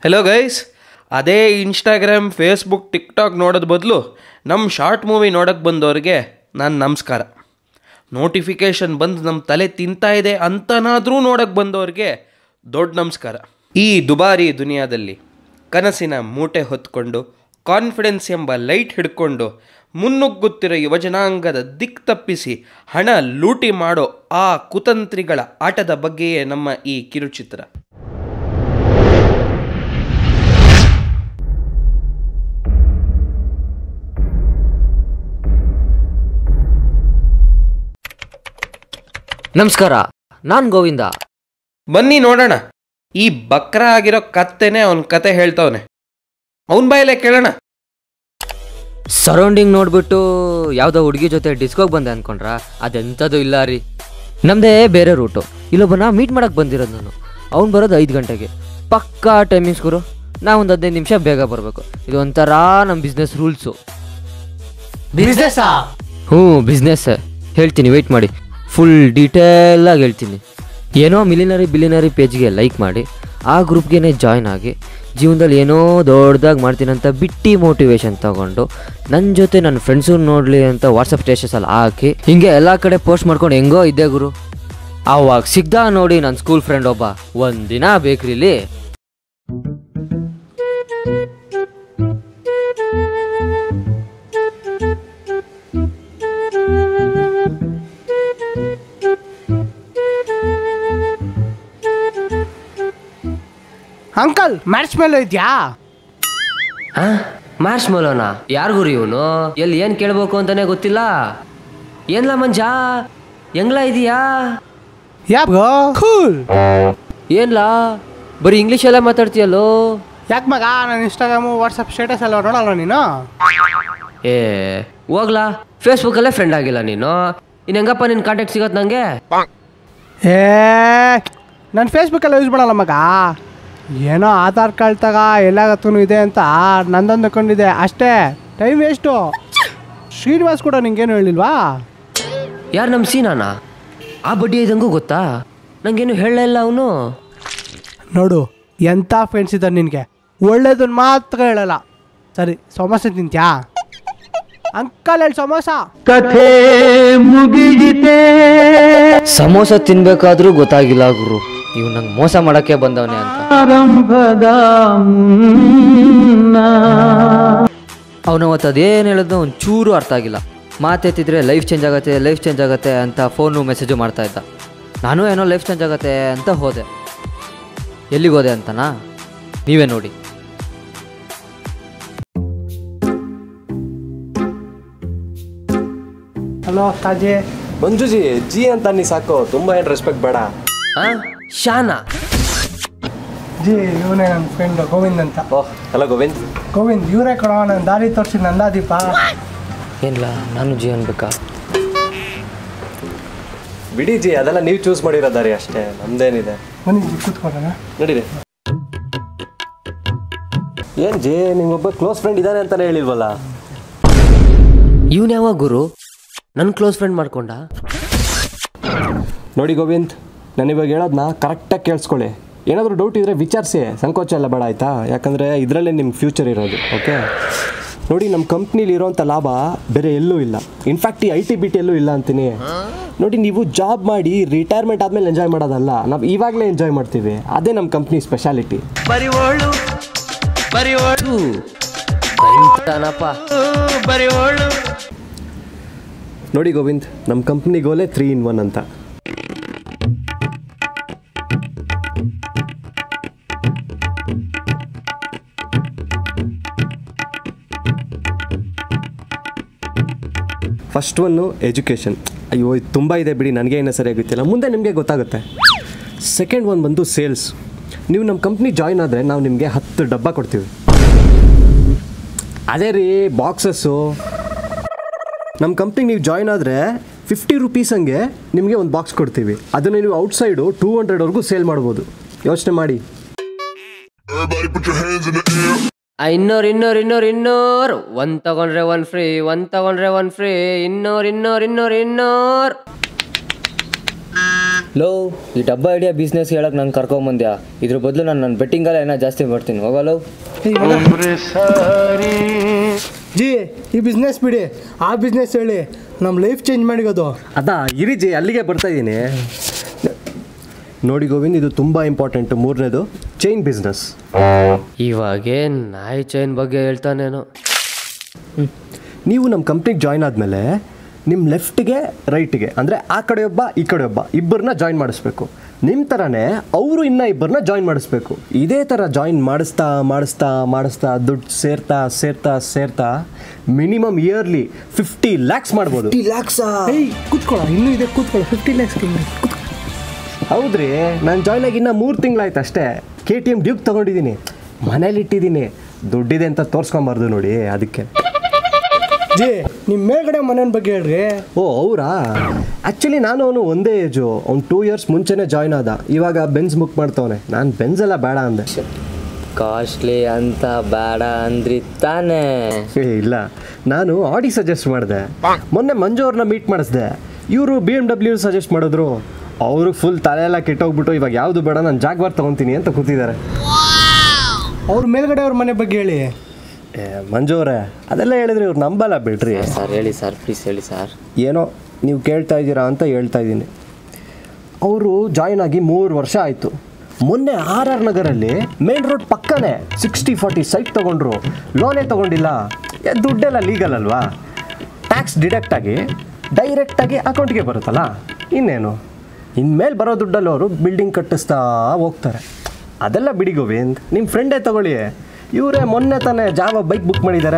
Hello guys ಅದೇ Instagram Facebook TikTok ನೋಡೋದ್ ಬದಲು ನಮ್ಮ ಶಾರ್ಟ್ ಮೂವಿ ನೋಡೋಕ್ಕೆ ಬಂದವ್ರಿಗೆ ನಾನು ನಮಸ್ಕಾರ ನೋಟಿಫಿಕೇಷನ್ ಬಂದು ನಮ್ಮ ತಲೆ ತಿಂತಾ ಇದೆ ಅಂತನಾದರೂ ನೋಡೋಕ್ಕೆ ಬಂದವ್ರಿಗೆ ದೊಡ್ಡ ನಮಸ್ಕಾರ ಈ ದುಬಾರಿ ದುನಿಯಾದಲ್ಲಿ ಕನಸಿನ ಮೂಟೆ ಹೊತ್ಕೊಂಡು ಕಾನ್ಫಿಡೆನ್ಸ್ ಎಂಬ ಲೈಟ್ ಹಿಡ್ಕೊಂಡು ಮುನ್ನುಗ್ಗುತ್ತಿರೋ ಯುವಜನಾಂಗದ ದಿಕ್ ತಪ್ಪಿಸಿ ಹಣ ಲೂಟಿ ಮಾಡೋ ಆ ಕುತಂತ್ರಿಗಳ ಆಟದ ಬಗ್ಗೆಯೇ ನಮ್ಮ ಈ ಕಿರುಚಿತ್ರ ನಮಸ್ಕಾರ ನಾನು ಗೋವಿಂದ ಬನ್ನಿ ನೋಡೋಣ ಈ ಬಕ್ರ ಆಗಿರೋ ಕತ್ತೆನೆ ಅವನ ಕತೆ ಹೇಳ್ತವನೆ ಅವನ ಬಾಯಲ್ಲೇ ಕೇಳೋಣ ಸರೌಂಡಿಂಗ್ ನೋಡ್ಬಿಟ್ಟು ಯಾವುದೋ ಹುಡುಗಿ ಜೊತೆ ಡಿಸ್ಕೋಗೆ ಬಂದೆ ಅನ್ಕೊಂಡ್ರ ಅದೆಂಥದ್ದು ಇಲ್ಲ ರೀ ನಮ್ಮದೇ ಬೇರೆ ರೂಟು ಇಲ್ಲೊಬ್ಬನ ಮೀಟ್ ಮಾಡಕ್ಕೆ ಬಂದಿರೋದು ನಾನು ಅವ್ನು ಬರೋದು ಐದು ಗಂಟೆಗೆ ಪಕ್ಕಾ ಟೈಮಿಂಗ್ಸ್ ಗುರು ನಾ ಒಂದು ಹದಿನೈದು ನಿಮಿಷ ಬೇಗ ಬರಬೇಕು ಇದು ಒಂಥರ ನಮ್ಮ ಬಿಸ್ನೆಸ್ ರೂಲ್ಸು ಬಿಸ್ನೆಸ್ಸಾ ಹ್ಞೂ ಬಿಸ್ನೆಸ್ ಹೇಳ್ತೀನಿ ವೆಯ್ಟ್ ಮಾಡಿ ಫುಲ್ ಡೀಟೇಲಾಗಿ ಹೇಳ್ತೀನಿ ಏನೋ ಮಿಲಿನರಿ ಬಿಲಿನರಿ ಪೇಜ್ಗೆ ಲೈಕ್ ಮಾಡಿ ಆ ಗ್ರೂಪ್ಗೆ ಜಾಯ್ನ್ ಆಗಿ ಜೀವನದಲ್ಲಿ ಏನೋ ದೊಡ್ಡದಾಗಿ ಮಾಡ್ತೀನಂತ ಬಿಟ್ಟಿ ಮೋಟಿವೇಶನ್ ತಗೊಂಡು ನನ್ನ ಜೊತೆ ನನ್ನ ಫ್ರೆಂಡ್ಸು ನೋಡಲಿ ಅಂತ ವಾಟ್ಸಪ್ ಸ್ಟೇಟಸಲ್ಲಿ ಹಾಕಿ ಹಿಂಗೆ ಎಲ್ಲ ಕಡೆ ಪೋಸ್ಟ್ ಮಾಡ್ಕೊಂಡು ಹೆಂಗೋ ಇದ್ದೆ ಗುರು ಆವಾಗ ಸಿಗ್ದ ನೋಡಿ ನನ್ನ ಸ್ಕೂಲ್ ಫ್ರೆಂಡ್ ಒಬ್ಬ ಒಂದಿನ ಬೇಕ್ರಿಲಿ ಅಂಕಲ್ ಮ್ಯಾಚ್ ಮೇಲೆ ಇದೆಯಾ ಮಾರ್ಚ್ ಮಲೋನ ಯಾರಿಗೂ ಇವನು ಎಲ್ಲಿ ಏನು ಕೇಳಬೇಕು ಅಂತಾನೆ ಗೊತ್ತಿಲ್ಲ ಏನ್ಲ ಮಂಜ ಹೆಂಗ್ಲ ಇದೀಯಾ ಯಾಕೋ ಕೂಲ್ ಏನ್ಲ ಬರೀ ಇಂಗ್ಲೀಷೆಲ್ಲ ಮಾತಾಡ್ತೀಯಲ್ಲೋ ಯಾಕೆ ಮಗ ನನ್ನ ಇನ್ಸ್ಟಾಗ್ರಾಮು ವಾಟ್ಸಪ್ ಸ್ಟೇಟಸ್ ಎಲ್ಲ ನೋಡಲ್ಲ ನೀನು ಏ ಹೋಗ್ಲಾ ಫೇಸ್ಬುಕ್ಕಲ್ಲೇ ಫ್ರೆಂಡ್ ಆಗಿಲ್ಲ ನೀನು ಇನ್ನು ಹೆಂಗಪ್ಪ ನಿನ್ನ ಕಾಂಟ್ಯಾಕ್ಟ್ ಸಿಗತ್ತೆ ನನಗೆ ಏ ನಾನು ಫೇಸ್ಬುಕ್ಕೆಲ್ಲ ಯೂಸ್ ಮಾಡಲ್ಲ ಮಗ ಏನೋ ಆಧಾರ್ ಕಾರ್ಡ್ ತಗ ಎಲ್ಲಾಗತ್ತೂ ಇದೆ ಅಂತ ನಂದೊಂದು ಅನ್ಕೊಂಡಿದ್ದೆ ಅಷ್ಟೇ ಟೈಮ್ ವೇಸ್ಟು ಶ್ರೀನಿವಾಸ್ ಕೂಡ ನಿಂಗೇನು ಹೇಳಿಲ್ವಾ ಯಾರು ನಮ್ಮ ಸೀನಾನ ಆ ಬಡ್ಡಿ ಇದಂಗೂ ಗೊತ್ತಾ ನಂಗೇನು ಹೇಳಲೇ ಇಲ್ಲ ಅವನು ನೋಡು ಎಂಥ ಫ್ರೆಂಡ್ಸ್ ಇದ್ದಾರೆ ನಿನಗೆ ಒಳ್ಳೇದನ್ನ ಮಾತ್ರ ಹೇಳಲ್ಲ ಸರಿ ಸಮೋಸ ತಿಂತ್ಯಾ ಅಂಕಲ್ ಹೇಳಿ ಸಮೋಸ ಸಮೋಸ ತಿನ್ಬೇಕಾದ್ರೂ ಗೊತ್ತಾಗಿಲ್ಲ ಗುರು ಇವ್ ನಂಗೆ ಮೋಸ ಮಾಡಕ್ಕೆ ಬಂದವನೇ ಅಂತ ಅವನವತ್ತು ಅದೇನು ಹೇಳಿದ್ನೋ ಒಂದು ಚೂರು ಅರ್ಥ ಆಗಿಲ್ಲ ಮಾತೆತ್ತಿದ್ರೆ ಲೈಫ್ ಚೇಂಜ್ ಆಗತ್ತೆ ಲೈಫ್ ಚೇಂಜ್ ಆಗತ್ತೆ ಅಂತ ಫೋನು ಮೆಸೇಜು ಮಾಡ್ತಾ ಇದ್ದ ನಾನು ಏನೋ ಲೈಫ್ ಚೇಂಜ್ ಆಗತ್ತೆ ಅಂತ ಹೋದೆ ಎಲ್ಲಿಗೆ ಹೋದೆ ಅಂತನಾ ನೀವೇ ನೋಡಿ ಹಲೋ ಕಾಜಿ ಮಂಜುಜಿ ಜಿ ಅಂತ ನೀ ಸಾಕು ತುಂಬಾ ಏನು ರೆಸ್ಪೆಕ್ಟ್ ಬೇಡ ಹಾಂ ಶಾನಾ ಜಿ ಇವನೇ ನನ್ನ ಫ್ರೆಂಡ್ ಗೋವಿಂದ್ ಅಂತ ಓಹ್ ಹಲೋ ಗೋವಿಂದ್ ಗೋವಿಂದ್ ಇವರೇ ಕೊಡೋ ನನ್ನ ದಾರಿ ತೋರಿಸಿ ನಂದಾದೀಪ ಏನಿಲ್ಲ ನಾನು ಜಿ ಅನ್ಬೇಕಾ ಬಿಡಿ ಜಿ ಅದೆಲ್ಲ ನೀವು ಚೂಸ್ ಮಾಡಿರೋದಾರಿ ಅಷ್ಟೇ ನಮ್ದೇನಿದೆ ಬನ್ನಿ ಜಿ ಕೂತ್ಕೊಳ್ಳೋಣ ನಡೀರಿ ಏನ್ ಜಿ ನಿಮ್ಮೊಬ್ಬ ಕ್ಲೋಸ್ ಫ್ರೆಂಡ್ ಇದ್ದಾನೆ ಅಂತಾನೆ ಹೇಳಿಲ್ವಲ್ಲ ಇವನ್ ಯಾವಾಗ ಗುರು ನನ್ನ ಕ್ಲೋಸ್ ಫ್ರೆಂಡ್ ಮಾಡ್ಕೊಂಡ ನೋಡಿ ಗೋವಿಂದ್ ನಾನು ಇವಾಗ ಹೇಳೋದನ್ನ ಕರೆಕ್ಟಾಗಿ ಕೇಳಿಸ್ಕೊಳ್ಳಿ ಏನಾದರೂ ಡೌಟ್ ಇದ್ದರೆ ವಿಚಾರಿಸಿ ಸಂಕೋಚ ಎಲ್ಲ ಬೇಡ ಆಯಿತಾ ಯಾಕಂದರೆ ಇದರಲ್ಲೇ ನಿಮ್ಗೆ ಫ್ಯೂಚರ್ ಇರೋದು ಓಕೆ ನೋಡಿ ನಮ್ಮ ಕಂಪ್ನೀಲಿ ಇರೋಂಥ ಲಾಭ ಬೇರೆ ಎಲ್ಲೂ ಇಲ್ಲ ಇನ್ಫ್ಯಾಕ್ಟ್ ಈ ಐ ಟಿ ಬಿ ಟಿ ಎಲ್ಲೂ ಇಲ್ಲ ಅಂತೀನಿ ನೋಡಿ ನೀವು ಜಾಬ್ ಮಾಡಿ ರಿಟೈರ್ಮೆಂಟ್ ಆದಮೇಲೆ ಎಂಜಾಯ್ ಮಾಡೋದಲ್ಲ ನಾವು ಇವಾಗಲೇ ಎಂಜಾಯ್ ಮಾಡ್ತೀವಿ ಅದೇ ನಮ್ಮ ಕಂಪ್ನಿ ಸ್ಪೆಷಾಲಿಟಿ ನೋಡಿ ಗೋವಿಂದ್ ನಮ್ಮ ಕಂಪ್ನಿ ಗೋಲೆ ತ್ರೀ ಇನ್ ಒನ್ ಅಂತ ಫಸ್ಟ್ ಒನ್ನು ಎಜುಕೇಷನ್ ಅಯ್ಯೋ ಇದು ತುಂಬ ಇದೆ ಬಿಡಿ ನನಗೆ ಏನೋ ಸರಿಯಾಗಿ ಗೊತ್ತಿಲ್ಲ ಮುಂದೆ ನಿಮಗೆ ಗೊತ್ತಾಗುತ್ತೆ ಸೆಕೆಂಡ್ ಒನ್ ಬಂದು ಸೇಲ್ಸ್ ನೀವು ನಮ್ಮ ಕಂಪ್ನಿ ಜಾಯ್ನ್ ಆದರೆ ನಾವು ನಿಮಗೆ ಹತ್ತು ಡಬ್ಬ ಕೊಡ್ತೀವಿ ಅದೇ ರೀ ಬಾಕ್ಸಸ್ಸು ನಮ್ಮ ಕಂಪ್ನಿಗೆ ನೀವು ಜಾಯ್ನ್ ಆದರೆ ಫಿಫ್ಟಿ ರುಪೀಸ್ ಹಂಗೆ ನಿಮಗೆ ಒಂದು ಬಾಕ್ಸ್ ಕೊಡ್ತೀವಿ ಅದನ್ನು ನೀವು ಔಟ್ಸೈಡು ಟೂ ಹಂಡ್ರೆಡ್ವರೆಗೂ ಸೇಲ್ ಮಾಡ್ಬೋದು ಯೋಚನೆ ಮಾಡಿ ಆ, ಇನ್ನೂರು ಇನ್ನೂರು ಇನ್ನೂರು ಇನ್ನೂರು ಒಂದ್ ತಗೊಂಡ್ರೆ ಒಂದ್ ಫ್ರೀ ಒಂದ್ ತಗೊಂಡ್ರೆ ಒಂದ್ ಫ್ರೀ ಇನ್ನೂರು ಇನ್ನೂರು ಇನ್ನೂರು ಇನ್ನೂರು ಲೋ ಈ ಡಬ್ಬ ಐಡಿಯಾ ಬಿಸ್ನೆಸ್ ಹೇಳಕ್ಕೆ ನಂಗೆ ಕರ್ಕೊಂಬಂದ್ಯಾ ಇದ್ರ ಬದಲು ನಾನು ನನ್ನ ಬೆಟ್ಟಿಂಗಲ್ಲ ಏನೋ ಜಾಸ್ತಿ ಮಾಡ್ತೀನಿ ಹೋಗಲೋ ಜಿ ಈ ಬಿಸ್ನೆಸ್ ಬಿಡಿ ಆ ಬಿಸ್ನೆಸ್ ಹೇಳಿ ನಮ್ಮ ಲೈಫ್ ಚೇಂಜ್ ಮಾಡಿಗೋದು ಅದಾ ಇರಿಜಿ ಅಲ್ಲಿಗೆ ಬರ್ತಾ ಇದ್ದೀನಿ ನೋಡಿ ಗೋವಿಂದ್ ಇದು ತುಂಬ ಇಂಪಾರ್ಟೆಂಟು ಮೂರನೇದು ಚೈನ್ ಬಿಸ್ನೆಸ್ ಇವಾಗೇ ನಾಯಿ ಚೈನ್ ಬಗ್ಗೆ ಹೇಳ್ತಾನೇನೋ ನೀವು ನಮ್ಮ ಕಂಪ್ನಿಗೆ ಜಾಯ್ನ್ ಆದಮೇಲೆ ನಿಮ್ಮ ಲೆಫ್ಟ್ಗೆ ರೈಟ್ಗೆ ಅಂದರೆ ಆ ಕಡೆ ಒಬ್ಬ ಈ ಕಡೆ ಒಬ್ಬ ಇಬ್ಬರನ್ನ ಜಾಯ್ನ್ ಮಾಡಿಸ್ಬೇಕು ನಿಮ್ಮ ಥರನೇ ಅವರು ಇನ್ನೂ ಇಬ್ಬರನ್ನ ಜಾಯ್ನ್ ಮಾಡಿಸ್ಬೇಕು ಇದೇ ಥರ ಜಾಯ್ನ್ ಮಾಡಿಸ್ತಾ ಮಾಡಿಸ್ತಾ ಮಾಡಿಸ್ತಾ ದುಡ್ಡು ಸೇರ್ತಾ ಸೇರ್ತಾ ಸೇರ್ತಾ ಮಿನಿಮಮ್ ಇಯರ್ಲಿ ಫಿಫ್ಟಿ ಲ್ಯಾಕ್ಸ್ ಮಾಡ್ಬೋದು ಏಯ್ ಕೂತ್ಕೊಳ್ಳೋ ಇನ್ನೂ ಇದೆ ಕೂತ್ಕೊಳ್ಳೋ ಫಿಫ್ಟಿ ಲ್ಯಾಕ್ಸ್ ಹೌದ್ರಿ ನಾನು ಜಾಯ್ನ್ ಆಗಿ ಇನ್ನೂ ಮೂರು ತಿಂಗಳಾಯ್ತು ಅಷ್ಟೇ ಕೆ ಟಿ ಎಮ್ ಡ್ಯೂಕ್ ತೊಗೊಂಡಿದ್ದೀನಿ ಮನೇಲಿ ಇಟ್ಟಿದ್ದೀನಿ ದುಡ್ಡಿದೆ ಅಂತ ತೋರಿಸ್ಕೊಂಬಾರ್ದು ನೋಡಿ ಅದಕ್ಕೆ ಜಿ ನಿಮ್ಮ ಮೇಲ್ಗಡೆ ಮನೆಯ ಬಗ್ಗೆ ಹೇಳ್ರಿ ಓ ಅವರಾ ಆ್ಯಕ್ಚುಲಿ ನಾನು ಅವನು ಒಂದೇ ಏಜು ಅವ್ನು ಟೂ ಇಯರ್ಸ್ ಮುಂಚೆನೇ ಜಾಯ್ನ್ ಆದ ಇವಾಗ ಬೆನ್ಸ್ ಬುಕ್ ಮಾಡ್ತವನೆ ನಾನು ಬೆನ್ಸ್ ಎಲ್ಲ ಬೇಡ ಅಂದೆ ಕಾಸ್ಟ್ಲಿ ಅಂತ ಬೇಡ ಅಂದ್ರಿ ತಾನೇ ಏ ಇಲ್ಲ ನಾನು ಆಡಿ ಸಜೆಸ್ಟ್ ಮಾಡಿದೆ ಮೊನ್ನೆ ಮಂಜು ಅವ್ರನ್ನ ಮೀಟ್ ಮಾಡಿಸ್ದೆ ಇವರು ಬಿ ಎಮ್ ಡಬ್ಲ್ಯೂ ಸಜೆಸ್ಟ್ ಮಾಡಿದ್ರು ಅವರು ಫುಲ್ ತಲೆ ಎಲ್ಲ ಕೆಟ್ಟೋಗ್ಬಿಟ್ಟು ಇವಾಗ ಯಾವುದು ಬೇಡ ನಾನು ಜಾಗ್ವಾರ್ ತೊಗೊತೀನಿ ಅಂತ ಕೂತಿದ್ದಾರೆ ಅವ್ರ ಮೇಲ್ಗಡೆ ಅವ್ರ ಮನೆ ಬಗ್ಗೆ ಹೇಳಿ ಏ ಮಂಜು ಅವರೇ ಅದೆಲ್ಲ ಹೇಳಿದ್ರೆ ಇವ್ರು ನಂಬಲ್ಲ ಬಿಡ್ರಿ ಸರ್ ಹೇಳಿ ಸರ್ ಪ್ಲೀಸ್ ಹೇಳಿ ಸರ್ ಏನೋ ನೀವು ಕೇಳ್ತಾ ಇದ್ದೀರಾ ಅಂತ ಹೇಳ್ತಾ ಇದ್ದೀನಿ ಅವರು ಜಾಯ್ನ್ ಆಗಿ ಮೂರು ವರ್ಷ ಆಯಿತು ಮೊನ್ನೆ ಆರ್ ಆರ್ ನಗರಲ್ಲಿ ಮೇನ್ ರೋಡ್ ಪಕ್ಕನೇ ಸಿಕ್ಸ್ಟಿ ಫಾರ್ಟಿ ಸೈಟ್ ತೊಗೊಂಡ್ರು ಲೋನೇ ತೊಗೊಂಡಿಲ್ಲ ಏ, ದುಡ್ಡೆಲ್ಲ ಲೀಗಲ್ ಅಲ್ವಾ ಟ್ಯಾಕ್ಸ್ ಡಿಡಕ್ಟ್ ಆಗಿ ಡೈರೆಕ್ಟಾಗಿ ಅಕೌಂಟ್ಗೆ ಬರುತ್ತಲ್ಲ ಇನ್ನೇನು ಇನ್ಮೇಲೆ ಬರೋ ದುಡ್ಡಲ್ಲಿ ಅವರು ಬಿಲ್ಡಿಂಗ್ ಕಟ್ಟಿಸ್ತಾ ಹೋಗ್ತಾರೆ ಅದೆಲ್ಲ ಬಿಡಿ ಗೋವಿಂದ್ ನಿಮ್ಮ ಫ್ರೆಂಡೇ ತಗೊಳ್ಳಿ ಇವರೇ ಮೊನ್ನೆ ತಾನೇ ಜಾವ ಬೈಕ್ ಬುಕ್ ಮಾಡಿದ್ದಾರೆ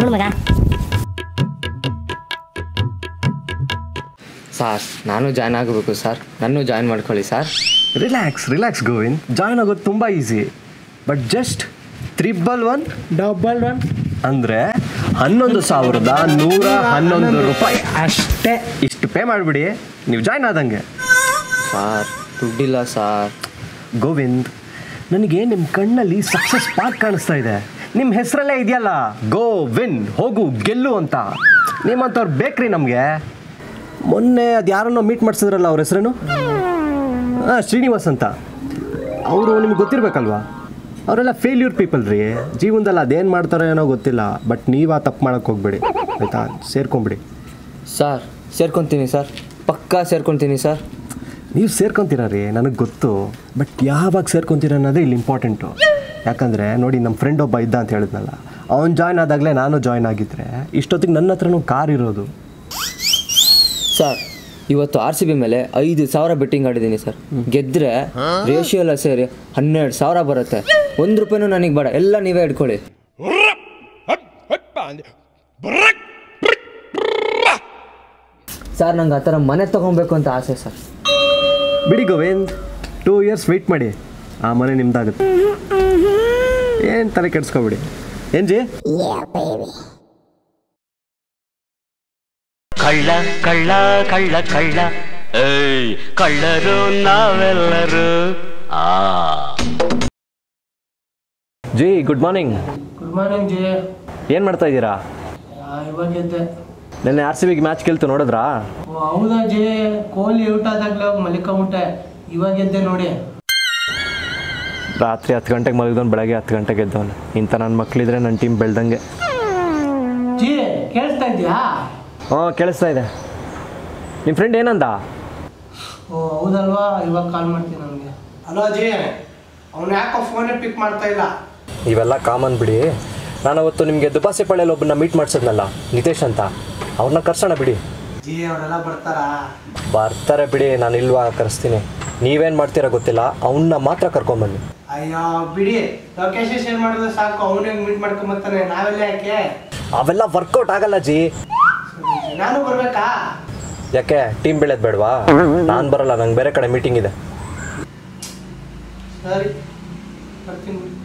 ಸರ್ ನಾನು ಜಾಯ್ನ್ ಆಗಬೇಕು ಸರ್ ನನ್ನೂ ಜಾಯ್ನ್ ಮಾಡ್ಕೊಳ್ಳಿ sir relax relax Govind join ಆಗೋದು ತುಂಬ easy but just triple one double one ಅಂದರೆ ಹನ್ನೊಂದು ಸಾವಿರದ ನೂರ ಹನ್ನೊಂದು ರೂಪಾಯಿ ಅಷ್ಟೇ ಇಷ್ಟು ಪೇ ಮಾಡಿಬಿಡಿ ನೀವು ಜಾಯ್ನ್ ಆದಂಗೆ ಸರ್ ದುಡ್ಡಿಲ್ಲ ಸರ್ ಗೋವಿಂದ್ ನನಗೆ ನಿಮ್ಮ ಕಣ್ಣಲ್ಲಿ ಸಕ್ಸಸ್ ಪಾರ್ಕ್ ಕಾಣಿಸ್ತಾ ಇದೆ ನಿಮ್ಮ ಹೆಸರಲ್ಲೇ ಇದೆಯಲ್ಲ ಗೋ ವಿನ್ ಹೋಗು ಗೆಲ್ಲು ಅಂತ ನಿಮ್ಮಂಥವ್ರು ಬೇಕ್ರಿ ನಮಗೆ ಮೊನ್ನೆ ಅದು ಯಾರನ್ನೋ ಮೀಟ್ ಮಾಡಿಸಿದ್ರಲ್ಲ ಅವ್ರ ಹೆಸರೇನು ಹಾಂ ಶ್ರೀನಿವಾಸ್ ಅಂತ ಅವರು ನಿಮ್ಗೆ ಗೊತ್ತಿರಬೇಕಲ್ವಾ ಅವರೆಲ್ಲ ಫೇಲ್ಯೂರ್ ಪೀಪಲ್ ರೀ ಜೀವನದಲ್ಲಿ ಅದೇನು ಮಾಡ್ತಾರೋ ಏನೋ ಗೊತ್ತಿಲ್ಲ ಬಟ್ ನೀವು ಆ ತಪ್ಪು ಮಾಡೋಕ್ಕೆ ಹೋಗ್ಬೇಡಿ ಆಯಿತಾ ಸೇರ್ಕೊಂಬಿಡಿ ಸರ್ ಸೇರ್ಕೊತೀನಿ ಸರ್ ಪಕ್ಕಾ ಸೇರ್ಕೊತೀನಿ ಸರ್ ನೀವು ಸೇರ್ಕೊಂತೀರ ರೀ ನನಗೆ ಗೊತ್ತು ಬಟ್ ಯಾವಾಗ ಸೇರ್ಕೊಂತೀರ ಅನ್ನೋದೇ ಇಲ್ಲಿ ಇಂಪಾರ್ಟೆಂಟು ಯಾಕಂದರೆ ನೋಡಿ ನಮ್ಮ ಫ್ರೆಂಡ್ ಒಬ್ಬ ಇದ್ದ ಅಂತ ಹೇಳಿದ್ನಲ್ಲ ಅವ್ನು ಜಾಯ್ನ್ ಆದಾಗಲೇ ನಾನು ಜಾಯ್ನ್ ಆಗಿದ್ದರೆ ಇಷ್ಟೊತ್ತಿಗೆ ನನ್ನ ಹತ್ರನೂ ಕಾರ್ ಇರೋದು ಸರ್ ಇವತ್ತು ಆರ್ ಸಿ ಬಿ ಮೇಲೆ ಐದು ಸಾವಿರ ಬೆಟ್ಟಿಂಗ್ ಆಡಿದ್ದೀನಿ ಸರ್ ಗೆದ್ರೆ ರೇಷಿಯೋ ಎಲ್ಲ ಸೇರಿ ಹನ್ನೆರಡು ಸಾವಿರ ಬರುತ್ತೆ ಒಂದು ರೂಪಾಯಿನೂ ನನಗೆ ಬೇಡ ಎಲ್ಲ ನೀವೇ ಇಟ್ಕೊಳ್ಳಿ ಸರ್ ನಂಗೆ ಆ ಥರ ಮನೆ ತೊಗೊಬೇಕು ಅಂತ ಆಸೆ ಸರ್ ಬಿಡಿ ಗೋವಿಂದ್ ಟೂ ಇಯರ್ಸ್ ವೆಯ್ಟ್ ಮಾಡಿ ಆ ಮನೆ ನಿಮ್ದಾಗುತ್ತೆ ಏನು ತಲೆ ಕೆಡಿಸ್ಕೊಬಿಡಿ ಏನು ಜಿ ಕಳ್ಳ ಕಳ್ಳ ಕಳ್ಳ ಕಳ್ಳ ಏಯ್ ಕಳ್ಳರು ನಾವೆಲ್ಲರೂ ಆ ji good morning good morning ji ಏನು ಮಾಡ್ತಾ ಇದ್ದೀರಾ ಇವಾಗ ಎದ್ದೆ ನಿನ್ನೆ ಆರ್ ಸಿ ಬಿಗೆ ಮ್ಯಾಚ್ ಗೆಲ್ತು ನೋಡಿದ್ರಾ ಓ ಹೌದಾ ಜಿ ಕೊಹ್ಲಿ ಔಟ್ ಆದಾಗಲೇ ಹೋಗಿ ಮಲಿಕೊಂಬಿಟ್ಟೆ ಇವಾಗ ಎದ್ದೆ ನೋಡಿ ರಾತ್ರಿ ಹತ್ತು ಗಂಟೆಗೆ ಮಲಗಿದವನು ಬೆಳಗ್ಗೆ ಹತ್ತು ಗಂಟೆಗೆ ಎದ್ದವನು ಇಂಥ ನನ್ನ ಮಕ್ಕಳಿದ್ರೆ ನನ್ನ ಟೀಮ್ ಬೆಳ್ದಂಗೆ ಜಿ ಕೇಳಿಸ್ತಾ ಇದೆಯಾ ಹ್ಞೂ ಕೇಳಿಸ್ತಾ ಇದೆ ನಿಮ್ಮ ಫ್ರೆಂಡ್ ಏನಂದ ಓ ಹೌದಲ್ವಾ ಇವಾಗ ಕಾಲ್ ಮಾಡ್ತೀನಿ ನನಗೆ ಹಲೋ ಅಜಿ ಅವ್ನು ಯಾಕೋ ಫೋನೇ ಪಿಕ್ ಮಾಡ್ತಾ ಇಲ್ಲ ಇವೆಲ್ಲ ಕಾಮನ್ ಬಿಡಿ ನಾನು ಅವತ್ತು ನಿಮಗೆ ದುಬಾಸೆ ಪಳ್ಳಿಯಲ್ಲಿ ಒಬ್ಬನ ಮೀಟ್ ಮಾಡಿಸಿದ್ನಲ್ಲ ನಿತೇಶ್ ಅಂತ ಅವ್ರನ್ನ ಕರ್ಸೋಣ ಬಿಡಿ ಜಿ ಅವರೆಲ್ಲ ಬರ್ತಾರಾ ಬರ್ತಾರೆ ಬಿಡಿ ನಾನು ಇಲ್ವಾ ಕರೆಸ್ತೀನಿ ನೀವೇನು ಮಾಡ್ತೀರಾ ಗೊತ್ತಿಲ್ಲ ಅವನ್ನ ಮಾತ್ರ ಕರ್ಕೊಂಬನ್ನಿ ಅಯ್ಯೋ ಬಿಡಿ ಲೊಕೇಶನ್ ಶೇರ್ ಮಾಡಿದ್ರೆ ಸಾಕು ಅವನೇ ಮೀಟ್ ಮಾಡ್ಕೊಂಬರ್ತಾನೆ ನಾವೆಲ್ಲ ಯಾಕೆ ಅವೆಲ್ಲ ವರ್ಕೌಟ್ ಆಗಲ್ಲ ಜಿ ನಾನು ಬರ್ಬೇಕಾ ಯಾಕೆ ಟೀಮ್ ಬೆಳೆದ್ ಬೇಡವಾ ನಾನು ಬರಲ್ಲ ನಂಗೆ ಬೇರೆ ಕಡೆ ಮೀಟಿಂಗ್ ಇದೆ ಸರಿ ಬರ್ತೀನಿ ಬಿಡಿ.